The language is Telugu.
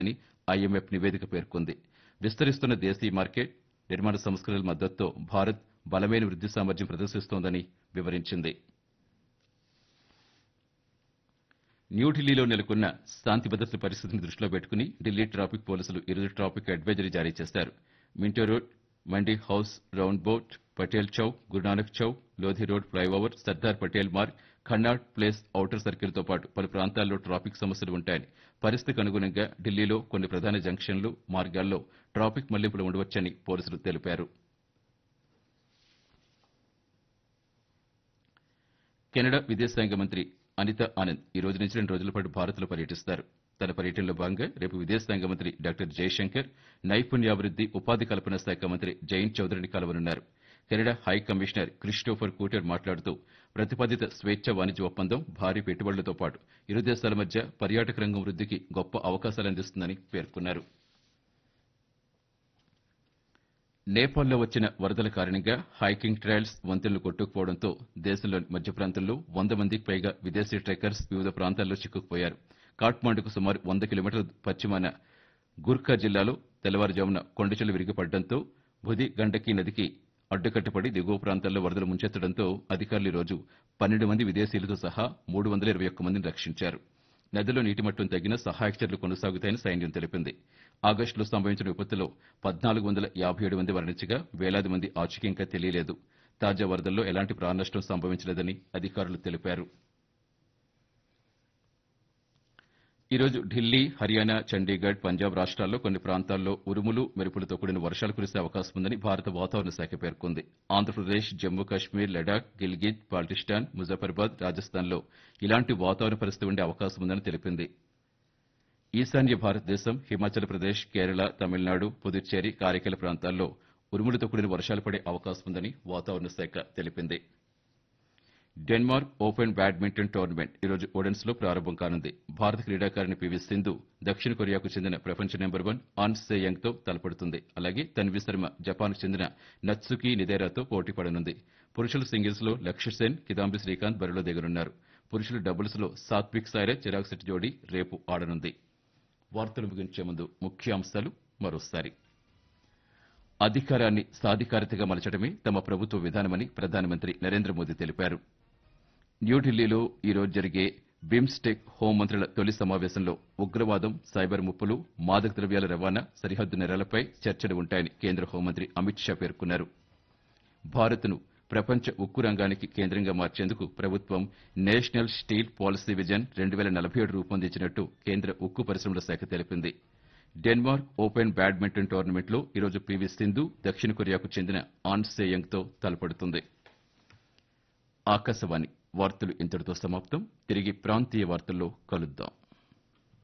అని ఐఎంఎఫ్ నివేదిక పేర్కొంది విస్తరిస్తున్న దేశీయ మార్కెట్ నిర్మాణ సంస్కరణల మద్దతుతో భారత్ బలమైన వృద్ధి సామర్థ్యం ప్రదర్శిస్తోందని వివరించింది న్యూఢిల్లీలో నెలకొన్న శాంతి భద్రతల పరిస్థితిని దృష్టిలో పెట్టుకుని ఢిల్లీ ట్రాఫిక్ పోలీసులు ఈరోజు ట్రాఫిక్ అడ్వైజరీ జారీ చేశారు Minto road Mandi house roundabout Patel Chowk Guru Nanak Chowk Lodhi road flyover Sardar Patel Marg Connaught place outer సర్కిల్తో పాటు పలు ప్రాంతాల్లో ట్రాఫిక్ సమస్యలు ఉంటాయని పరిస్థితికి అనుగుణంగా ఢిల్లీలో కొన్ని ప్రధాన జంక్షన్లు మార్గాల్లో ట్రాఫిక్ మళ్లింపులు ఉండవచ్చని పోలీసులు తెలిపారు కెనడా విదేశాంగ మంత్రి అనితా ఆనంద్ ఈ రోజు నుంచి రెండు రోజుల పాటు భారత్లో పర్యటిస్తారు తన పర్యటనలో భాగంగా రేపు విదేశాంగ మంత్రి డాక్టర్ జయశంకర్ నైపుణ్యాభివృద్ది ఉపాధి కల్పన శాఖ మంత్రి జయంత్ చౌదరిని కలవనున్నారు Canada high commissioner Christopher Cooter మాట్లాడుతూ ప్రతిపాదిత స్వేచ్ఛ వాణిజ్య ఒప్పందం భారీ పెట్టుబడులతో పాటు ఇరు దేశాల మధ్య పర్యాటక రంగం వృద్దికి గొప్ప అవకాశాలు అందిస్తుందని పేర్కొన్నారు నేపాల్లో వచ్చిన వరదల కారణంగా హైకింగ్ ట్రయల్స్ వంతెనలు కొట్టుకుపోవడంతో దేశంలోని మధ్య ప్రాంతంలో వంద మందికి పైగా విదేశీ ట్రెక్కర్స్ వివిధ ప్రాంతాల్లో చిక్కుకుపోయారు కాఠ్మాండుకు సుమారు వంద కిలోమీటర్ల పశ్చిమాన గుర్ఖా జిల్లాలో తెల్లవారుజామున కొండచెలు విరిగిపడడంతో బుధి గండకీ నదికి అడ్డుకట్టపడి దిగువ ప్రాంతాల్లో వరదలు ముంచెత్తడంతో అధికారులు ఈ రోజు పన్నెండు మంది విదేశీయులతో సహా మూడు వందల ఇరవై ఒక్క మందిని రక్షించారు నదిలో నీటి మట్టం తగ్గిన సహాయక చర్యలు కొనసాగుతాయని సైన్యం తెలిపింది ఆగస్టులో సంభవించిన విపత్తులో పద్నాలుగు వందల యాభై ఏడు మంది మరణించగా వేలాది మంది ఆచూకీ ఇంకా తెలియలేదు తాజా వరదల్లో ఎలాంటి ప్రాణనష్టం సంభవించలేదని అధికారులు తెలిపారు ఈ రోజు ఢిల్లీ హర్యానా చండీగఢ్ పంజాబ్ రాష్ట్రాల్లో కొన్ని ప్రాంతాల్లో ఉరుములు మెరుపులతో కూడిన వర్షాలు కురిసే అవకాశం ఉందని భారత వాతావరణ శాఖ పేర్కొంది ఆంధ్రప్రదేశ్ జమ్మూ కాశ్మీర్ లడాక్ గిల్గిత్ బాల్టిస్టాన్ ముజఫర్బాద్ రాజస్థాన్లో ఇలాంటి వాతావరణ పరిస్థితి ఉండే అవకాశం ఉందని తెలిపింది ఈశాన్య భారతదేశం హిమాచల్ ప్రదేశ్ కేరళ తమిళనాడు పుదుచ్చేరి కారైకల ప్రాంతాల్లో ఉరుములతో కూడిన వర్షాలు పడే అవకాశం ఉందని వాతావరణ శాఖ తెలిపింది డెన్మార్క్ ఓపెన్ బ్యాడ్మింటన్ టోర్నమెంట్ ఈరోజు ఓడెన్స్ లో ప్రారంభం కానుంది భారత క్రీడాకారిణి పివి సింధు దక్షిణ కొరియాకు చెందిన ప్రపంచ నెంబర్ వన్ ఆన్ సేయంగ్ తో తలపడుతుంది అలాగే తన్వి శర్మ జపాన్ చెందిన నత్సుకి నిదేరాతో పోటీ పడనుంది పురుషుల సింగిల్స్ లో లక్ష్య సేన్ కిదాంబి శ్రీకాంత్ బరిలో దిగనున్నారు పురుషుల డబుల్స్ లో సాత్విక్ సాయిరాజ్ చిరాగ్ శెట్టి జోడీ రేపు ఆడనుంది వార్తలు ముగించే ముందు ముఖ్యాంశాలు మరోసారి అధికారాన్ని సాధికారతగా మలచడమే తమ ప్రభుత్వ విధానమని ప్రధానమంత్రి నరేంద్ర మోదీ తెలిపారు న్యూఢిల్లీలో ఈ రోజు జరిగే బిమ్స్టెక్ హోంమంత్రుల తొలి సమావేశంలో ఉగ్రవాదం సైబర్ ముప్పులు మాదక ద్రవ్యాల రవాణా సరిహద్దు నేరాలపై చర్చలు ఉంటాయని కేంద్ర హోంమంత్రి అమిత్ షా పేర్కొన్నారు భారత్ను ప్రపంచ ఉక్కు రంగానికి కేంద్రంగా మార్చేందుకు ప్రభుత్వం నేషనల్ స్టీల్ పాలసీ విజన్ రెండు వేల నలభై ఏడు రూపొందించినట్టు కేంద్ర ఉక్కు పరిశ్రమల శాఖ తెలిపింది డెన్మార్క్ ఓపెన్ బ్యాడ్మింటన్ టోర్నమెంట్లో ఈరోజు పివి సింధు దక్షిణ కొరియాకు చెందిన ఆన్ సేయంగ్ తో తలపడుతుంది ఆకాశవాణి వార్తలు ఇంతటితో సమాప్తం తిరిగి ప్రాంతీయ వార్తల్లో కలుద్దాం